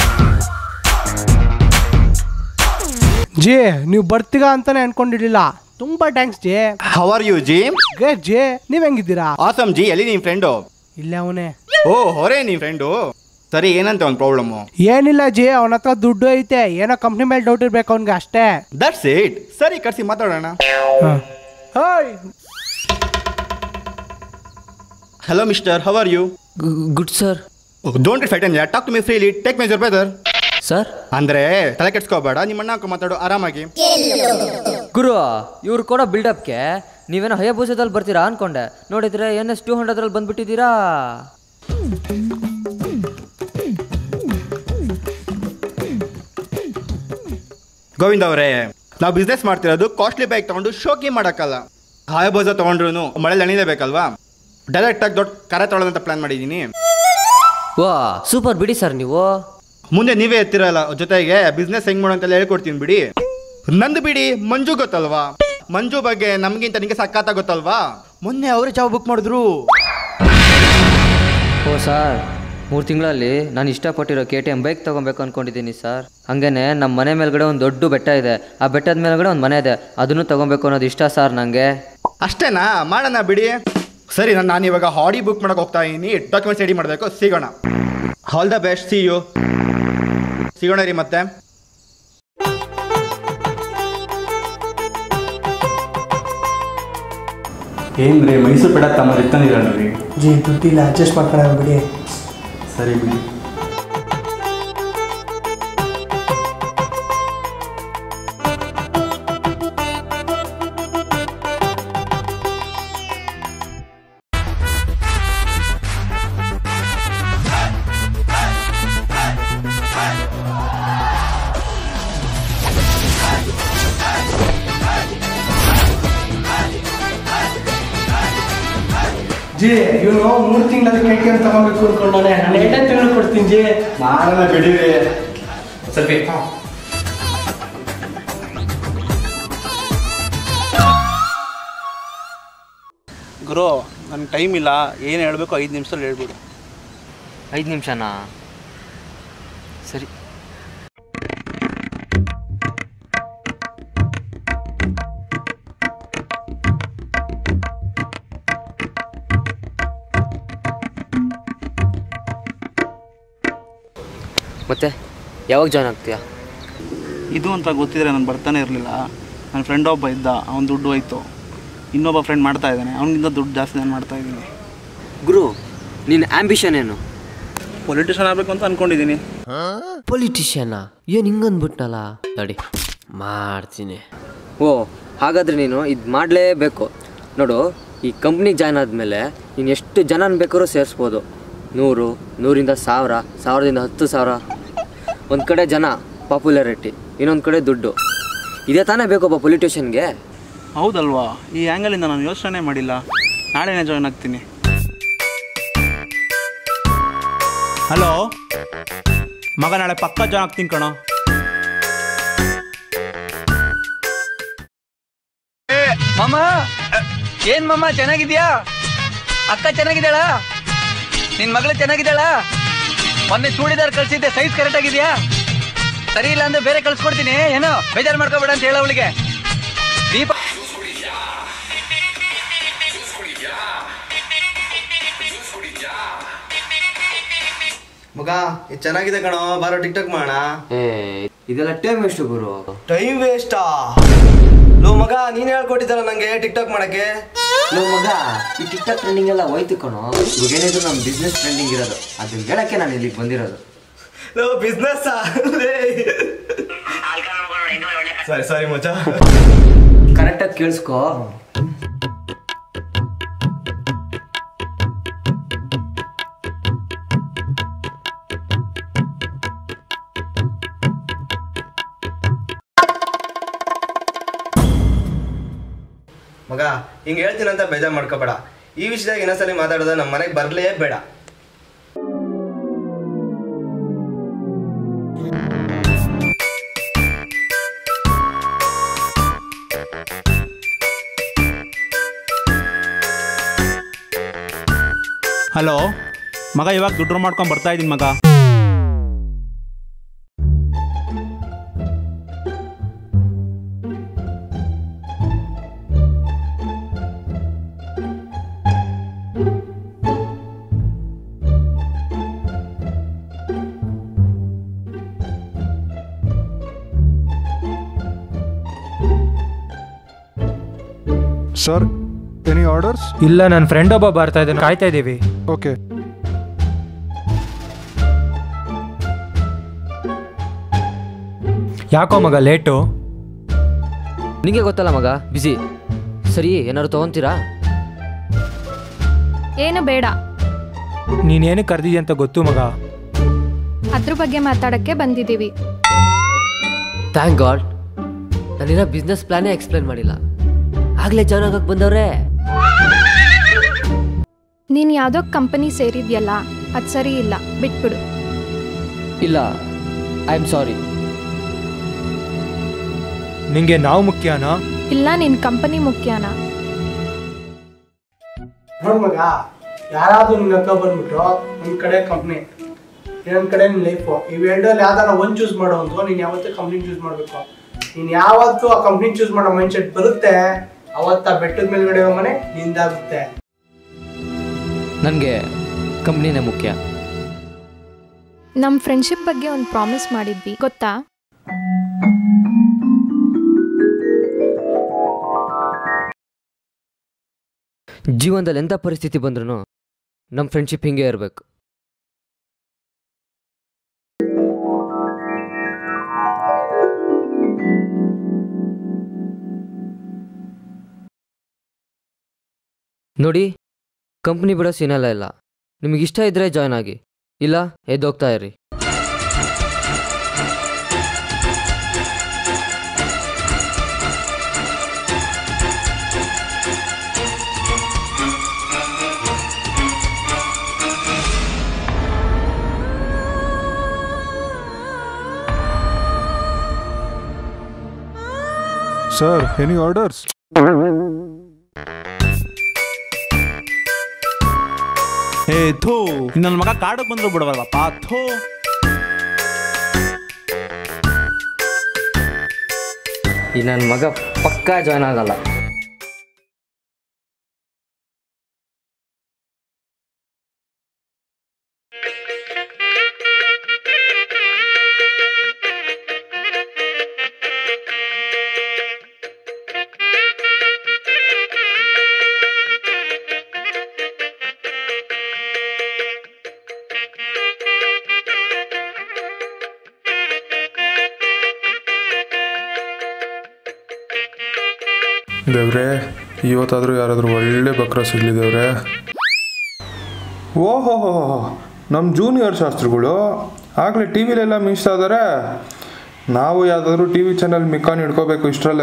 ಜಿ ನೀವು ಬರ್ತೀಗ ಅಂತಾನೆ ಅನ್ಕೊಂಡಿರ್ಲಿಲ್ಲ ತುಂಬ thanks ji how are you ji great ji ನೀವ್ ಹೆಂಗಿದ್ದೀರಾ ಆಸಮ್ ಜಿ ಎಲ್ಲಿ ನಿಮ್ಮ ಫ್ರೆಂಡು ಇಲ್ಲ ಅವನೇ ಓ ಹೊರೆ ನಿಮ್ಮ ಫ್ರೆಂಡು ಸರಿ ಏನಂತ ಒಂದು ಪ್ರಾಬ್ಲಮ್ಮು ಏನಿಲ್ಲ ಜಿ ಅವನ ಹತ್ರ ದುಡ್ಡು ಐತೆ ಏನೋ ಕಂಪ್ನಿ ಮೇಲೆ ಡೌಟ್ ಇರ್ಬೇಕು ಅವ್ನಿಗೆ ಅಷ್ಟೇ ದಟ್ಸ್ ಇಟ್ ಸರಿ ಕರ್ಸಿ ಮಾತಾಡೋಣ hi hello mister how are you good sir don't fight and talk to me freely take major brother sir ಅಂದ್ರೆ ತಲೆ ಕೆಡ್ಸ್ಕೋಬೇಡ ನಿಮ್ಮ ಅಣ್ಣ ಹಾಕೋ ಮಾತಾಡು ಆರಾಮಾಗಿ ಗುರು ಇವ್ರು ಕೊಡೋ ಬಿಲ್ಡಪ್ಗೆ ನೀವೇನೋ ಹಯಭೂಸದಲ್ಲಿ ಬರ್ತೀರಾ ಅನ್ಕೊಂಡೆ ನೋಡಿದ್ರೆ ಎನ್ ಎಸ್ ಟೂ ಹಂಡ್ರೆಡ್ರಲ್ಲಿ ಬಂದ್ಬಿಟ್ಟಿದ್ದೀರಾ ಗೋವಿಂದ್ ಅವರೇ ನಾವು ಬಿಸ್ನೆಸ್ ಮಾಡ್ತಿರೋದು ಕಾಸ್ಟ್ಲಿ ಬೈಕ್ ತಗೊಂಡು ಶೋಕಿ ಮಾಡಕ್ಕಲ್ಲ ಹಾಯ್ ಬೋಜ ತಗೊಂಡ್ರು ಮಳೆ ನೆನಿಲೇಬೇಕಲ್ವಾ ಡೈರೆಕ್ಟ್ ಆಗಿ ದೊಡ್ಡ ಕರೆ ತೊಗೊಳ್ಳೋದಂತ ಪ್ಲಾನ್ ಮಾಡಿದ್ದೀನಿ ವಾ ಸೂಪರ್ ಬಿಡಿ ಸರ್ ನೀವು ಮುಂದೆ ನೀವೇ ಎತ್ತಿರಲ್ಲ ಜೊತೆಗೆ ಬಿಸ್ನೆಸ್ ಹೆಂಗ್ ಮಾಡೋ ಅಂತೆಲ್ಲ ಹೇಳ್ಕೊಡ್ತೀನಿ ಬಿಡಿ ನಂದು ಬಿಡಿ ಮಂಜು ಗೊತ್ತಲ್ವಾ ಮಂಜು ಬಗ್ಗೆ ನಮಗಿಂತ ನಿಮಗೆ ಸಖತ್ತ ಗೊತ್ತಲ್ವಾ ಮೊನ್ನೆ ಅವರೇ ಜಾಬ್ ಬುಕ್ ಮಾಡಿದ್ರು ಓ ಸರ್ ಮೂರು ತಿಂಗಳಲ್ಲಿ ನಾನು ಇಷ್ಟಪಟ್ಟಿರೋ ಕೆ ಟಿ ಎಮ್ ಬೈಕ್ ತೊಗೊಬೇಕು ಅಂದ್ಕೊಂಡಿದ್ದೀನಿ ಸರ್ ಹಾಗೇನೆ ನಮ್ಮ ಮನೆ ಮೇಲ್ಗಡೆ ಒಂದು ದೊಡ್ಡ ಬೆಟ್ಟ ಇದೆ ಆ ಬೆಟ್ಟದ ಮೇಲ್ಗಡೆ ಒಂದು ಮನೆ ಇದೆ ಅದನ್ನು ತೊಗೊಬೇಕು ಅನ್ನೋದು ಇಷ್ಟ ಸರ್ ನನಗೆ ಅಷ್ಟೇನಾ ಮಾಡೋಣ ಬಿಡಿ ಸರಿ ನಾನು ನಾನು ಇವಾಗ ಹಾಡಿ ಬುಕ್ ಮಾಡಕ್ಕೆ ಹೋಗ್ತಾ ಇದ್ದೀನಿ ಡಾಕ್ಯುಮೆಂಟ್ಸ್ ರೆಡಿ ಮಾಡಬೇಕು ಸಿಗೋಣ all the best see you ಸಿಗೋಣ ರೀ ಮತ್ತೆ ಏನ್ರಿ ಮೈಸೂರು ಬೇಡ ತಮ್ಮ ಇತ್ತಂದಿರಲ್ಲ ರೀ ಜಿ ದುಡ್ಡಿಲ್ಲ ಅಡ್ಜಸ್ಟ್ ಮಾಡ್ಕೊಳ್ಳೋಣ ಬಿಡಿ ಸರಿ ಬಿಡಿ ಜಿ ಇವನು ಮೂರು ತಿಂಗಳಲ್ಲಿ ಕೈ ಕೆಲಸ ತಗೋಬೇಕು ಅನ್ಕೊಂಡಾನೆ ನಾನು ಎರಡನೇ ತಿಂಗಳು ಕೊಡ್ತೀನಿ ಜಿ ಮಾಡೋಣ ಬಿಡಿರಿ ಸರಿ ಗುರು ನನಗೆ ಟೈಮ್ ಇಲ್ಲ ಏನು ಹೇಳಬೇಕು ಐದು ನಿಮಿಷದಲ್ಲಿ ಹೇಳ್ಬಿಡು ಐದು ನಿಮಿಷನಾ ಸರಿ ಮತ್ತೆ ಯಾವಾಗ ಜಾಯ್ನ್ ಆಗ್ತೀಯಾ ಇದು ಅಂತ ಗೊತ್ತಿದ್ರೆ ನಾನು ಬರ್ತಾನೆ ಇರಲಿಲ್ಲ ನನ್ನ ಫ್ರೆಂಡ್ ಒಬ್ಬ ಇದ್ದ ಅವನ ದುಡ್ಡು ಹೋಯ್ತು ಇನ್ನೊಬ್ಬ ಫ್ರೆಂಡ್ ಮಾಡ್ತಾ ಇದ್ದಾನೆ ಅವನಿಗಿಂತ ದುಡ್ಡು ಜಾಸ್ತಿ ನಾನು ಮಾಡ್ತಾ ಇದ್ದೀನಿ ಗುರು ನಿನ್ನ ಆ್ಯಂಬಿಷನ್ ಏನು ಪೊಲಿಟಿಷನ್ ಆಗಬೇಕು ಅಂತ ಅಂದ್ಕೊಂಡಿದ್ದೀನಿ ಪೊಲಿಟಿಷಿಯನ್ನ ಏನು ಹಿಂಗಂದ್ಬಿಟ್ನಲ್ಲ ತಡಿ ಮಾಡ್ತೀನಿ ಓ ಹಾಗಾದ್ರೆ ನೀನು ಇದು ಮಾಡಲೇಬೇಕು ನೋಡು ಈ ಕಂಪ್ನಿಗೆ ಜಾಯ್ನ್ ಆದಮೇಲೆ ನೀನು ಎಷ್ಟು ಜನನ ಬೇಕಾದ್ರೂ ಸೇರಿಸ್ಬೋದು ನೂರು ನೂರಿಂದ ಸಾವಿರ ಸಾವಿರದಿಂದ ಹತ್ತು ಸಾವಿರ ಒಂದು ಕಡೆ ಜನ ಪಾಪ್ಯುಲಾರಿಟಿ ಇನ್ನೊಂದು ಕಡೆ ದುಡ್ಡು ಇದೇ ತಾನೇ ಬೇಕೊಬ್ಬ ಪೊಲಿಟಿಷಿಯನ್ಗೆ ಹೌದಲ್ವಾ ಈ ಆ್ಯಂಗಲಿಂದ ನಾನು ಯೋಚನೆ ಮಾಡಿಲ್ಲ ನಾಳೆನೇ ಜಾಯ್ನ್ ಆಗ್ತೀನಿ ಹಲೋ ಮಗ ನಾಳೆ ಪಕ್ಕ ಜಾಯ್ನ್ ಆಗ್ತೀನಿ ಕಣೋ ಮಾಮ ಏನ್ ಮಾಮ ಚೆನ್ನಾಗಿದ್ಯಾ ಅಕ್ಕ ಚೆನ್ನಾಗಿದ್ದಾಳ ನಿನ್ ಮಗಳು ಚೆನ್ನಾಗಿದ್ದಾಳ ಮೊನ್ನೆ ಚೂಡಿದಾರ್ ಕಳ್ಸಿದ್ದೆ ಸೈಜ್ ಕರೆಕ್ಟ್ ಆಗಿದ್ಯಾ ಸರಿ ಇಲ್ಲ ಅಂದ್ರೆ ಬೇರೆ ಕಳ್ಸ್ಕೊಡ್ತೀನಿ ಏನೋ ಬೇಜಾರು ಮಾಡ್ಕೋಬೇಡ ಅಂತ ಹೇಳ ಅವಳಿಗೆ ದೀಪ ಮಗ ಇದು ಚೆನ್ನಾಗಿದೆ ಕಣೋ ಬಾರೋ ಟಿಕ್ ಟಾಕ್ ಮಾಡೋಣ ಏ ಇದೆಲ್ಲ ಟೈಮ್ ಎಷ್ಟು ಗುರು ಟೈಮ್ ವೇಸ್ಟಾ ಲೋ ಮಗ ನೀನ್ ಹೇಳ್ಕೊಟ್ಟಿದ್ದಲ್ಲ ನಂಗೆ ಟಿಕ್ ಟಾಕ್ ಮಾಡಕ್ಕೆ ಲೋ ಮಗ ಈ ಟಿಕ್ಟಾಕ್ ಟ್ರೆಂಡಿಂಗ್ ಎಲ್ಲ ಹೋಯ್ತು ಕಣೋ ಇವಾಗ ಏನಿದ್ರು ನಮ್ಮ ಬಿಸ್ನೆಸ್ ಟ್ರೆಂಡಿಂಗ್ ಇರೋದು ಅದನ್ನ ಹೇಳಕ್ಕೆ ನಾನು ಇಲ್ಲಿಗೆ ಬಂದಿರೋದು ಲೋ ಬಿಸ್ನೆಸ್ ಸರಿ ಸರಿ ಮಚ್ಚ ಕರೆಕ್ಟಾಗಿ ಕೇಳಿಸ್ಕೋ ಮಗ ಹಿಂಗೆ ಹೇಳ್ತೀನಿ ಅಂತ ಬೇಜಾರು ಮಾಡ್ಕೋಬೇಡ ಈ ವಿಷಯದಾಗ ಇನ್ನೊಂದ್ಸಲಿ ಮಾತಾಡೋದು ನಮ್ಮ ಮನೆಗೆ ಬರಲೇ ಬೇಡ ಹಲೋ ಮಗ ಇವಾಗ ದುಡ್ಡು ಮಾಡ್ಕೊಂಡು ಬರ್ತಾ ಇದ್ದೀನಿ ಮಗ ಸರ್ ಎನಿ ಆರ್ಡರ್ಸ್ ಇಲ್ಲ ನನ್ನ ಫ್ರೆಂಡ್ ಒಬ್ಬ ಬರ್ತಾ ಇದ್ದಾನೆ ಕಾಯ್ತಾ ಇದ್ದೀವಿ ಓಕೆ ಯಾಕೋ ಮಗ ಲೇಟು ನಿಂಗೆ ಗೊತ್ತಲ್ಲ ಮಗ ಬಿಸಿ ಸರಿ ಏನಾದ್ರು ತೊಗೊಂತೀರಾ ಏನು ಬೇಡ ನೀನೇನು ಕರೆದಿದ್ಯ ಅಂತ ಗೊತ್ತು ಮಗ ಅದ್ರ ಬಗ್ಗೆ ಮಾತಾಡಕ್ಕೆ ಬಂದಿದ್ದೀವಿ ಥ್ಯಾಂಕ್ ಗಾಡ್ ನಾನಿನ್ನ ಬಿಸ್ನೆಸ್ ಪ್ಲಾನೇ ಎಕ್ಸ್ಪ್ಲೇನ್ ಮಾಡಿಲ್ಲ ಆಗ್ಲೇ ಜಾಯ್ನ್ ಆಗಕ್ಕೆ ಬಂದವ್ರೆ ನೀನು ಯಾವುದೋ ಕಂಪನಿ ಸೇರಿದ್ಯಲ್ಲ ಅದು ಸರಿ ಇಲ್ಲ ಬಿಟ್ಬಿಡು ಇಲ್ಲ ಐ ಆಮ್ ಸಾರಿ ನಿಂಗೆ ನಾವು ಮುಖ್ಯನಾ ಇಲ್ಲ ನಿನ್ನ ಕಂಪನಿ ಮುಖ್ಯನಾ ನೋಡ್ ಮಗ ಯಾರಾದ್ರೂ ನಿನ್ನ ಹತ್ರ ಬಂದ್ಬಿಟ್ಟು ಒಂದ್ ಕಡೆ ಕಂಪ್ನಿ ಇನ್ನೊಂದ್ ಕಡೆ ನಿನ್ ಲೈಫು ಇವೆರಡಲ್ಲಿ ಯಾವ್ದಾರ ಒಂದ್ ಚೂಸ್ ಮಾಡೋ ಅಂತ ನೀನ್ ಯಾವತ್ತೂ ಕಂಪ್ನಿ ಚೂಸ್ ಮಾಡ್ಬೇಕು ನೀನ್ ಯಾವತ್ತು ಆ ಕಂಪ್ನಿ ಚೂಸ್ ಮಾಡೋ ಮೈಂಡ್ ಸೆಟ್ ಬರುತ್ತೆ ಅವತ್ತ ಆ ಬೆಟ್ಟದ ಮೇಲ್ಗಡೆ ಇರೋ ಮನೆ ನಿಂದಾಗುತ್ತೆ ನನಗೆ ಕಂಪ್ನಿನೇ ಮುಖ್ಯ ನಮ್ಮ ಫ್ರೆಂಡ್ಶಿಪ್ ಬಗ್ಗೆ ಒಂದು ಪ್ರಾಮಿಸ್ ಮಾಡಿದ್ವಿ ಗೊತ್ತಾ ಜೀವನದಲ್ಲಿ ಎಂಥ ಪರಿಸ್ಥಿತಿ ಬಂದ್ರೂ ನಮ್ಮ ಫ್ರೆಂಡ್ಶಿಪ್ ಹಿಂಗೆ ಇರಬೇಕು ನೋಡಿ ಕಂಪ್ನಿ ಬಿಡೋ ಸೀನೆಲ್ಲ ಇಲ್ಲ ನಿಮಗೆ ಇಷ್ಟ ಇದ್ದರೆ ಜಾಯ್ನ್ ಆಗಿ ಇಲ್ಲ ಎದ್ದೋಗ್ತಾ ಇರಿ ಸರ್ ಎನಿ ಆರ್ಡರ್ಸ್ ಏ ಥೂ ನನ್ನ ಮಗ ಕಾಡಕ್ ಬಂದ್ರು ಬಿಡವಲ್ಲಪ್ಪ ಥೂ ಈ ನನ್ನ ಮಗ ಪಕ್ಕಾ ಜಾಯ್ನ್ ಆಗಲ್ಲ ದೇವ್ರೆ ಇವತ್ತಾದರೂ ಯಾರಾದರೂ ಒಳ್ಳೆ ಬಕ್ರ ಸಿಗಲಿ ದೇವ್ರೆ ಓಹೋ ನಮ್ಮ ಜೂನಿಯರ್ ಶಾಸ್ತ್ರಿಗಳು ಆಗಲೇ ಟಿ ವಿಲೆಲ್ಲ ಮೀಸ್ತಾ ಇದ್ದಾರೆ ನಾವು ಯಾವುದಾದ್ರೂ ಟಿ ವಿ ಚಾನಲ್ ಮಿಕ್ಕಾನ್ ಹಿಡ್ಕೋಬೇಕು ಇಷ್ಟರಲ್ಲೇ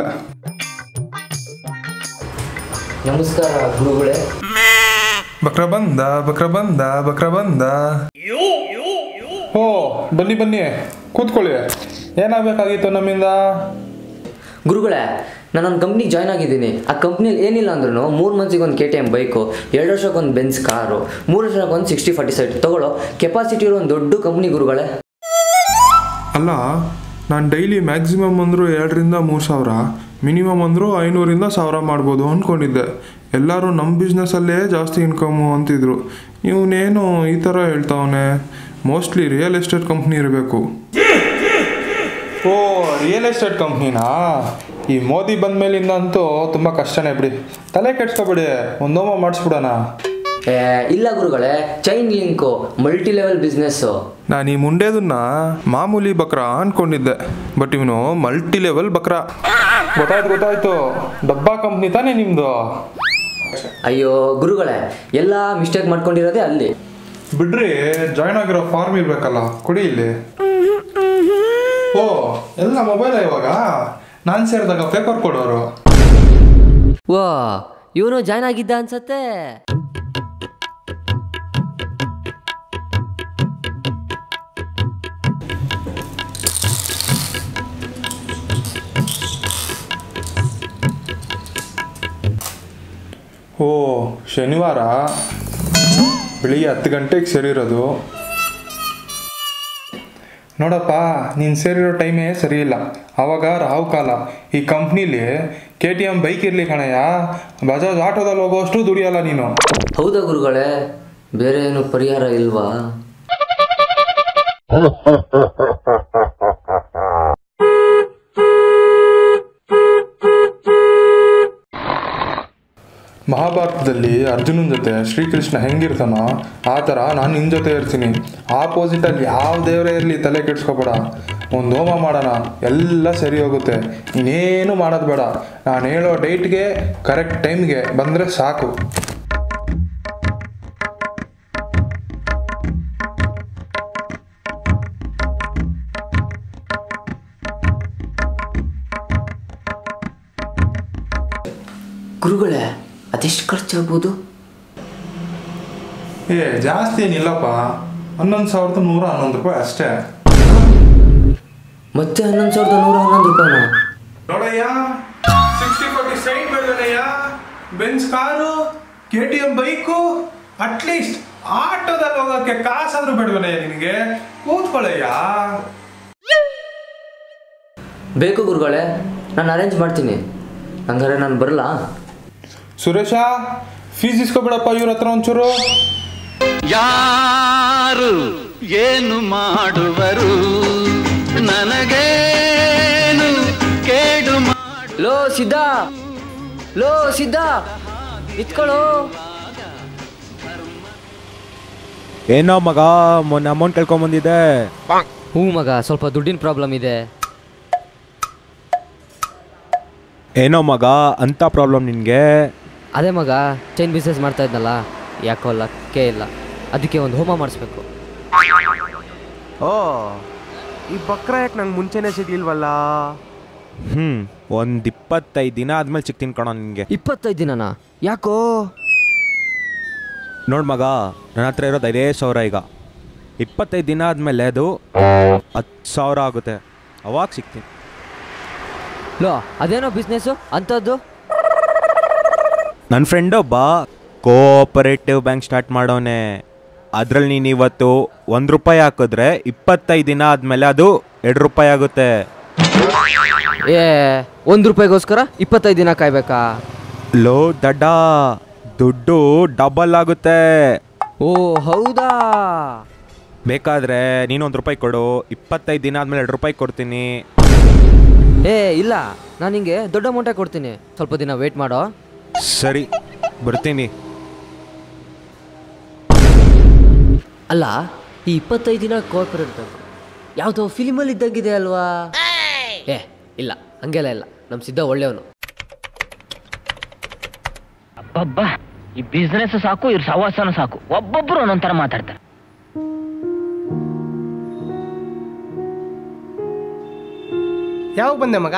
ನಮಸ್ಕಾರ ಗುರುಗಳೇ ಬಕ್ರ ಬಂದ ಬಕ್ರ ಬಂದ ಬಕ್ರ ಬಂದ ಓ ಬನ್ನಿ ಬನ್ನಿ ಕೂತ್ಕೊಳ್ಳಿ ಏನಾಗಬೇಕಾಗಿತ್ತು ನಮ್ಮಿಂದ ಗುರುಗಳೇ ನಾನೊಂದು ಕಂಪ್ನಿಗೆ ಜಾಯ್ನ್ ಆಗಿದ್ದೀನಿ ಆ ಕಂಪ್ನಿಯಲ್ಲಿ ಏನಿಲ್ಲ ಅಂದ್ರೂ ಮೂರು ಮಂತ್ಸಿಗೆ ಒಂದು ಕೆ ಟಿ ಎಮ್ ಬೈಕು ಎರಡು ವರ್ಷಕ್ಕೆ ಒಂದು ಬೆನ್ಸ್ ಕಾರು ಮೂರು ವರ್ಷಕ್ಕೆ ಒಂದು ಸಿಕ್ಸ್ಟಿ ಫಾರ್ಟಿ ಸೈಟ್ ತಗೊಳ್ಳೋ ಕೆಪಾಸಿಟಿ ಇರೋ ಒಂದು ದೊಡ್ಡ ಕಂಪ್ನಿ ಗುರುಗಳೇ ಅಲ್ಲ ನಾನು ಡೈಲಿ ಮ್ಯಾಕ್ಸಿಮಮ್ ಅಂದರೂ ಎರಡರಿಂದ ಮೂರು ಸಾವಿರ ಮಿನಿಮಮ್ ಅಂದರೂ ಐನೂರಿಂದ ಸಾವಿರ ಮಾಡ್ಬೋದು ಅಂದ್ಕೊಂಡಿದ್ದೆ ಎಲ್ಲರೂ ನಮ್ಮ ಬಿಸ್ನೆಸ್ಸಲ್ಲೇ ಜಾಸ್ತಿ ಇನ್ಕಮು ಅಂತಿದ್ರು ಇವನೇನು ಈ ಥರ ಹೇಳ್ತಾವನೆ ಮೋಸ್ಟ್ಲಿ ರಿಯಲ್ ಎಸ್ಟೇಟ್ ಕಂಪ್ನಿ ಇರಬೇಕು ಓ ರಿಯಲ್ ಎಸ್ಟೇಟ್ ಕಂಪ್ನಿನಾ ಈ ಮೋದಿ ಬಂದ ಮೇಲಿಂದ ಅಂತೂ ತುಂಬ ಕಷ್ಟನೇ ಬಿಡಿ ತಲೆ ಕೆಡ್ಸ್ಕೊಬೇಡಿ ಒಂದು ಹೋಮ ಮಾಡಿಸ್ಬಿಡೋಣ ಏ, ಇಲ್ಲ ಗುರುಗಳೇ chain link multi level business ನಾನು ಈ ಮುಂಡೆದನ್ನ ಮಾಮೂಲಿ ಬಕ್ರ ಅನ್ಕೊಂಡಿದ್ದೆ ಬಟ್ ಇವನು ಮಲ್ಟಿ ಲೆವೆಲ್ ಬಕ್ರ ಗೊತ್ತಾಯ್ತು ಗೊತ್ತಾಯ್ತು ಡಬ್ಬಾ ಕಂಪ್ನಿ ತಾನೇ ನಿಮ್ದು ಅಯ್ಯೋ ಗುರುಗಳೇ ಎಲ್ಲ ಮಿಸ್ಟೇಕ್ ಮಾಡ್ಕೊಂಡಿರೋದೇ ಅಲ್ಲಿ ಬಿಡ್ರಿ ಜಾಯ್ನ್ ಆಗಿರೋ ಫಾರ್ಮ್ ಇರ್ಬೇಕಲ್ಲ ಕೊಡಿ ಇಲ್ಲಿ ಓ ಎಲ್ಲ ಮೊಬೈಲ್ ಇವಾಗ ನಾನು ಸೇರಿದಾಗ ಪೇಪರ್ ಕೊಡೋರು ವಾ ಇವನು ಜಾಯ್ನ್ ಆಗಿದ್ದ ಅನ್ಸತ್ತೆ ಓ ಶನಿವಾರ ಬೆಳಿಗ್ಗೆ ಹತ್ತು ಗಂಟೆಗೆ ಸೇರಿರೋದು ನೋಡಪ್ಪ ನೀನು ಸೇರಿರೋ ಟೈಮೇ ಸರಿ ಇಲ್ಲ ಆವಾಗ ರಾವು ಕಾಲ ಈ ಕಂಪ್ನಿಲಿ ಕೆ ಟಿ ಎಮ್ ಬೈಕ್ ಇರಲಿ ಕಣಯ್ಯ ಬಜಾಜ್ ಆಟೋದಲ್ಲಿ ಹೋಗೋಷ್ಟು ದುಡಿಯಲ್ಲ ನೀನು ಹೌದಾ ಗುರುಗಳೇ ಬೇರೆ ಏನು ಪರಿಹಾರ ಇಲ್ವಾ ಮಹಾಭಾರತದಲ್ಲಿ ಅರ್ಜುನನ ಜೊತೆ ಶ್ರೀಕೃಷ್ಣ ಹೆಂಗಿರ್ತಾನೋ ಆ ಥರ ನಾನು ನಿನ್ನ ಜೊತೆ ಇರ್ತೀನಿ ಆಪೋಸಿಟಲ್ಲಿ ಯಾವ ದೇವರೇ ಇರಲಿ ತಲೆ ಕೆಡ್ಸ್ಕೊಬೇಡ ಒಂದು ಹೋಮ ಮಾಡೋಣ ಎಲ್ಲ ಸರಿ ಹೋಗುತ್ತೆ ಇನ್ನೇನು ಮಾಡೋದು ಬೇಡ ನಾನು ಹೇಳೋ ಡೇಟ್ಗೆ ಕರೆಕ್ಟ್ ಟೈಮ್ಗೆ ಬಂದರೆ ಸಾಕು ಗುರುಗಳೇ ಅದೆಷ್ಟು ಖರ್ಚಾಗ್ಬೋದು ಏ ಜಾಸ್ತಿ ಏನಿಲ್ಲಪ್ಪ ಹನ್ನೊಂದು ಸಾವಿರದ ನೂರ ಹನ್ನೊಂದು ರೂಪಾಯಿ ಅಷ್ಟೇ ಮತ್ತೆ ಹನ್ನೊಂದು ಸಾವಿರದ ನೂರ ಹನ್ನೊಂದು ರೂಪಾಯಿನ ನೋಡಯ್ಯ ಸಿಕ್ಸ್ಟಿ ಫೋರ್ಟಿ ಸೈಡ್ ಬೆಳೆದಯ್ಯ Benz car K T M bike at least ಆಟೋದಲ್ಲಿ ಹೋಗೋಕ್ಕೆ ಕಾಸಾದ್ರೂ ಬೇಡವನಯ್ಯ ನಿನಗೆ ಕೂತ್ಕೊಳ್ಳಯ್ಯ ಬೇಕು ಗುರುಗಳೇ ನಾನು ಅರೇಂಜ್ ಮಾಡ್ತೀನಿ ಹಂಗಾರೆ ನಾನು ಬರಲ್ಲ ಸುರೇಶ ಫೀಸ್ ಇಸ್ಕೊಬೇಡಪ್ಪ ಇವ್ರ ಹತ್ರ ಒಂಚೂರು ಯಾರು ಏನು ಮಾಡುವರು ನನಗೇನು ಕೇಡು ಲೋ ಸಿದ್ಧ ಲೋ ಸಿದ್ಧ ಇತ್ಕೊಳ್ಳೋ ಏನೋ ಮಗ ಮೊನ್ನೆ ಅಮೌಂಟ್ ಕಳ್ಕೊಂಬಂದಿದ್ದೆ ಹ್ಞೂ ಮಗ ಸ್ವಲ್ಪ ದುಡ್ಡಿನ ಪ್ರಾಬ್ಲಮ್ ಇದೆ ಏನೋ ಮಗ ಅಂತ ಪ್ರಾಬ್ಲಮ್ ನಿನಗೆ ಅದೇ ಮಗ ಚೈನ್ ಬಿಸ್ನೆಸ್ ಮಾಡ್ತಾ ಇದ್ನಲ್ಲ ಯಾಕೋ ಲಕ್ಕೇ ಇಲ್ಲ ಅದಕ್ಕೆ ಒಂದು ಹೋಮ ಮಾಡಿಸ್ಬೇಕು ಓ ಈ ಬಕ್ರ ಯಾಕೆ ನಂಗೆ ಮುಂಚೆನೇ ಸಿಗ್ಲಿಲ್ವಲ್ಲ ಹ್ಞೂ ಒಂದು ಇಪ್ಪತ್ತೈದು ದಿನ ಆದ್ಮೇಲೆ ಸಿಗ್ತೀನಿ ಕಣೋ ನಿನಗೆ ಇಪ್ಪತ್ತೈದು ದಿನನಾ ಯಾಕೋ ನೋಡು ಮಗ ನನ್ನ ಹತ್ರ ಇರೋದು ಐದೇ ಸಾವಿರ ಈಗ ಇಪ್ಪತ್ತೈದು ದಿನ ಆದಮೇಲೆ ಅದು ಹತ್ತು ಸಾವಿರ ಆಗುತ್ತೆ ಅವಾಗ ಸಿಗ್ತೀನಿ ಲೋ ಅದೇನೋ ಬಿಸ್ನೆಸ್ಸು ಅಂಥದ್ದು ನನ್ನ ಫ್ರೆಂಡ್ ಒಬ್ಬ ಕೋಆಪರೇಟಿವ್ ಬ್ಯಾಂಕ್ ಸ್ಟಾರ್ಟ್ ಮಾಡೋನೆ ಅದ್ರಲ್ಲಿ ನೀನು ಇವತ್ತು ಒಂದು ರೂಪಾಯಿ ಹಾಕಿದ್ರೆ ಇಪ್ಪತ್ತೈದು ದಿನ ಆದಮೇಲೆ ಅದು ಎರಡು ರೂಪಾಯಿ ಆಗುತ್ತೆ ಏ ಒಂದು ರೂಪಾಯಿಗೋಸ್ಕರ ಇಪ್ಪತ್ತೈದು ದಿನ ಕಾಯ್ಬೇಕಾ ಲೋ ದಡ್ಡ ದುಡ್ಡು ಡಬಲ್ ಆಗುತ್ತೆ ಓ ಹೌದಾ ಬೇಕಾದ್ರೆ ನೀನು ಒಂದು ರೂಪಾಯಿ ಕೊಡು ಇಪ್ಪತ್ತೈದು ದಿನ ಆದಮೇಲೆ ಎರಡು ರೂಪಾಯಿ ಕೊಡ್ತೀನಿ ಏ ಇಲ್ಲ ನಾನು ನಿಂಗೆ ದೊಡ್ಡ ಅಮೌಂಟೇ ಕೊಡ್ತೀನಿ ಸ್ವಲ್ಪ ದಿನ ವೇಟ್ ಮಾಡೋ ಸರಿ ಬರ್ತೀನಿ ಅಲ್ಲ ಈ ಇಪ್ಪತ್ತೈದು ದಿನ ಕೋಆಪರೇಟ್ ಬ್ಯಾಂಕ್ ಯಾವುದೋ ಫಿಲಿಮಲ್ಲಿ ಇದ್ದಂಗಿದೆ ಅಲ್ವಾ ಏ ಇಲ್ಲ ಹಂಗೆಲ್ಲ ಇಲ್ಲ ನಮ್ಮ ಸಿದ್ಧ ಒಳ್ಳೆಯವನು ಅಬ್ಬಬ್ಬಾ ಈ ಬಿಸ್ನೆಸ್ ಸಾಕು ಇವ್ರ ಸವಾಸನೂ ಸಾಕು ಒಬ್ಬೊಬ್ರು ಒಂದೊಂಥರ ಮಾತಾಡ್ತಾರೆ ಯಾವಾಗ ಬಂದೆ ಮಗ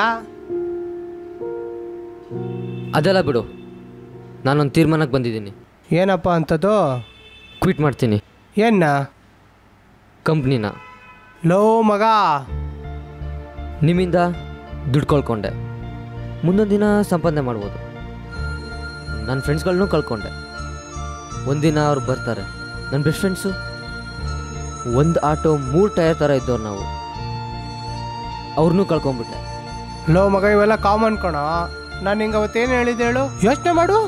ಅದೆಲ್ಲ ಬಿಡು ನಾನೊಂದು ತೀರ್ಮಾನಕ್ಕೆ ಬಂದಿದ್ದೀನಿ ಏನಪ್ಪ ಅಂಥದ್ದು ಕ್ವಿಟ್ ಮಾಡ್ತೀನಿ ಏನ್ನ ಕಂಪ್ನಿನ ಲೋ ಮಗ ನಿಮ್ಮಿಂದ ದುಡ್ಡು ಕಳ್ಕೊಂಡೆ ಮುಂದೊಂದು ದಿನ ಸಂಪಾದನೆ ಮಾಡ್ಬೋದು ನನ್ನ ಫ್ರೆಂಡ್ಸ್ಗಳನ್ನೂ ಕಳ್ಕೊಂಡೆ ಒಂದಿನ ಅವ್ರು ಬರ್ತಾರೆ ನನ್ನ ಬೆಸ್ಟ್ ಫ್ರೆಂಡ್ಸು ಒಂದು ಆಟೋ ಮೂರು ಟೈರ್ ಥರ ಇದ್ದವ್ರು ನಾವು ಅವ್ರನ್ನೂ ಕಳ್ಕೊಂಬಿಟ್ಟೆ ಲೋ ಮಗ ಇವೆಲ್ಲ ಕಾಮನ್ ಕಣ ನಾನು ನಿಂಗೆ ಅವತ್ತೇನು ಹೇಳಿದೆ ಹೇಳು ಯೋಚನೆ ಮಾಡು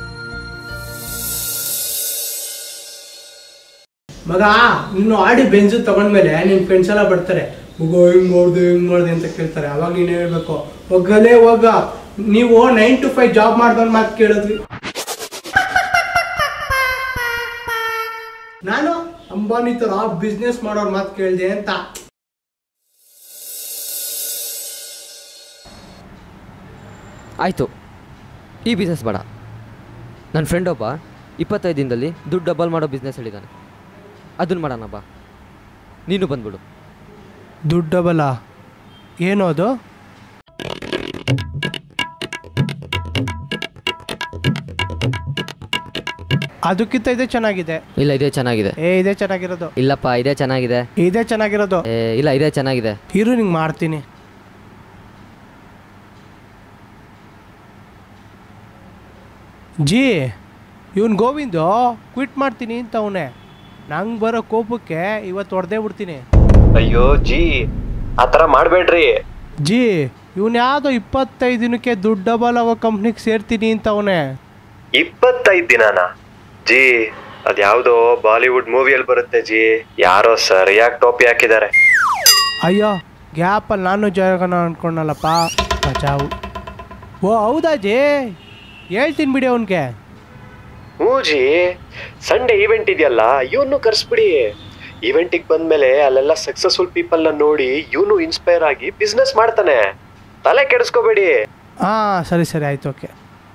ಮಗ ನೀನು ಆಡಿ ಬೆಂಜು ತಗೊಂಡ್ಮೇಲೆ ನಿನ್ನ ಫ್ರೆಂಡ್ಸ್ ಎಲ್ಲ ಬರ್ತಾರೆ ಮಗ ಹಿಂಗ್ ಮಾಡ್ದೆ ಹಿಂಗ್ ಮಾಡ್ದೆ ಅಂತ ಕೇಳ್ತಾರೆ ಅವಾಗ ನೀನು ಹೇಳ್ಬೇಕು ಹೋಗಲೇ ಹೋಗ ನೀವು ನೈನ್ ಟು ಫೈವ್ ಜಾಬ್ ಮಾಡ್ದವ್ನ ಮಾತು ಕೇಳಿದ್ವಿ ನಾನು ಅಂಬಾನಿ ತರ ಬಿಸ್ನೆಸ್ ಮಾಡೋರ್ ಮಾತು ಕೇಳಿದೆ ಅಂತ ಆಯಿತು ಈ ಬಿಸ್ನೆಸ್ ಬೇಡ ನನ್ನ ಫ್ರೆಂಡ್ ಒಬ್ಬ ಇಪ್ಪತ್ತೈದು ದಿನದಲ್ಲಿ ದುಡ್ಡು ಡಬಲ್ ಮಾಡೋ ಬಿಸ್ನೆಸ್ ಹೇಳಿದ್ದಾನೆ ಅದನ್ನು ಮಾಡೋಣ ಬಾ ನೀನು ಬಂದ್ಬಿಡು ದುಡ್ಡು ಡಬಲ ಏನು ಅದು ಅದಕ್ಕಿಂತ ಇದೇ ಚೆನ್ನಾಗಿದೆ ಇಲ್ಲ ಇದೇ ಚೆನ್ನಾಗಿದೆ ಏ ಇದೇ ಚೆನ್ನಾಗಿರೋದು ಇಲ್ಲಪ್ಪ ಇದೇ ಚೆನ್ನಾಗಿದೆ ಇದೇ ಚೆನ್ನಾಗಿರೋದು ಏ ಇಲ್ಲ ಇದೇ ಚೆನ್ನಾಗಿದೆ ಇರು ನಿಂಗೆ ಮಾಡ್ತೀನಿ ಜಿ ಇವನ್ ಗೋವಿಂದು ಕ್ವಿಟ್ ಮಾಡ್ತೀನಿ ಅಂತ ಅವನೇ ನಂಗೆ ಬರೋ ಕೋಪಕ್ಕೆ ಇವತ್ತು ಹೊಡೆದೇ ಬಿಡ್ತೀನಿ ಅಯ್ಯೋ ಜಿ ಆ ಥರ ಮಾಡಬೇಡ್ರಿ ಜಿ ಇವನ್ ಯಾವುದೋ ಇಪ್ಪತ್ತೈದು ದಿನಕ್ಕೆ ದುಡ್ಡು ಡಬಲ್ ಆಗೋ ಕಂಪ್ನಿಗೆ ಸೇರ್ತೀನಿ ಅಂತ ಅವನೇ ಇಪ್ಪತ್ತೈದು ದಿನಾನ ಜಿ ಅದ್ಯಾವುದೋ ಬಾಲಿವುಡ್ ಮೂವಿಯಲ್ಲಿ ಬರುತ್ತೆ ಜಿ ಯಾರೋ ಸರಿಯಾಗಿ ಟೋಪಿ ಹಾಕಿದ್ದಾರೆ ಅಯ್ಯೋ ಗ್ಯಾಪಲ್ಲಿ ನಾನು ಜಾಗನ ಅನ್ಕೊಂಡಲ್ಲಪ್ಪ ಬಚಾವು ಓ ಹೌದಾ ಜಿ ಹೇಳ್ತೀನಿ ಬಿಡಿ ಅವನಿಗೆ ಹ್ಞೂ ಜಿ ಸಂಡೇ ಈವೆಂಟ್ ಇದೆಯಲ್ಲ ಇವನು ಕರ್ಸ್ಬಿಡಿ ಈವೆಂಟಿಗೆ ಬಂದ್ಮೇಲೆ ಅಲ್ಲೆಲ್ಲ ಸಕ್ಸಸ್ಫುಲ್ ಪೀಪಲ್ನ ನೋಡಿ ಇವನು ಇನ್ಸ್ಪೈರ್ ಆಗಿ ಬಿಸ್ನೆಸ್ ಮಾಡ್ತಾನೆ ತಲೆ ಕೆಡಿಸ್ಕೋಬೇಡಿ ಹಾಂ ಸರಿ ಸರಿ ಆಯ್ತು ಓಕೆ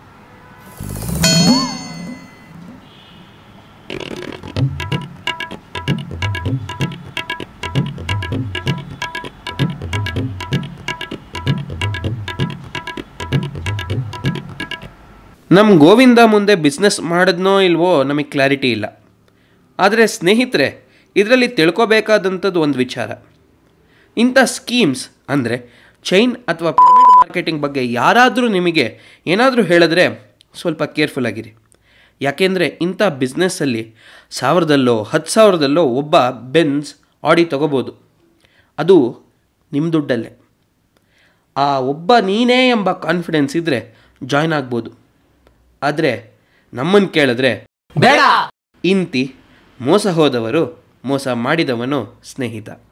ನಮ್ಮ ಗೋವಿಂದ ಮುಂದೆ ಬಿಸ್ನೆಸ್ ಮಾಡಿದ್ನೋ ಇಲ್ವೋ ನಮಗೆ ಕ್ಲಾರಿಟಿ ಇಲ್ಲ ಆದರೆ ಸ್ನೇಹಿತರೆ ಇದರಲ್ಲಿ ತಿಳ್ಕೊಬೇಕಾದಂಥದ್ದು ಒಂದು ವಿಚಾರ ಇಂಥ ಸ್ಕೀಮ್ಸ್ ಅಂದರೆ ಚೈನ್ ಅಥವಾ ಪಿರಮಿಡ್ ಮಾರ್ಕೆಟಿಂಗ್ ಬಗ್ಗೆ ಯಾರಾದರೂ ನಿಮಗೆ ಏನಾದರೂ ಹೇಳಿದ್ರೆ ಸ್ವಲ್ಪ ಕೇರ್ಫುಲ್ ಆಗಿರಿ ಯಾಕೆಂದರೆ ಇಂಥ ಬಿಸ್ನೆಸ್ಸಲ್ಲಿ ಸಾವಿರದಲ್ಲೋ ಹತ್ತು ಸಾವಿರದಲ್ಲೋ ಒಬ್ಬ ಬೆನ್ಸ್ ಆಡಿ ತಗೋಬೋದು ಅದು ನಿಮ್ಮ ದುಡ್ಡಲ್ಲೇ ಆ ಒಬ್ಬ ನೀನೇ ಎಂಬ ಕಾನ್ಫಿಡೆನ್ಸ್ ಇದ್ದರೆ ಜಾಯ್ನ್ ಆಗ್ಬೋದು ಆದರೆ ನಮ್ಮನ್ನು ಕೇಳಿದ್ರೆ ಬೇಡ ಇಂತಿ ಮೋಸ ಹೋದವರು ಮೋಸ ಮಾಡಿದವನು ಸ್ನೇಹಿತ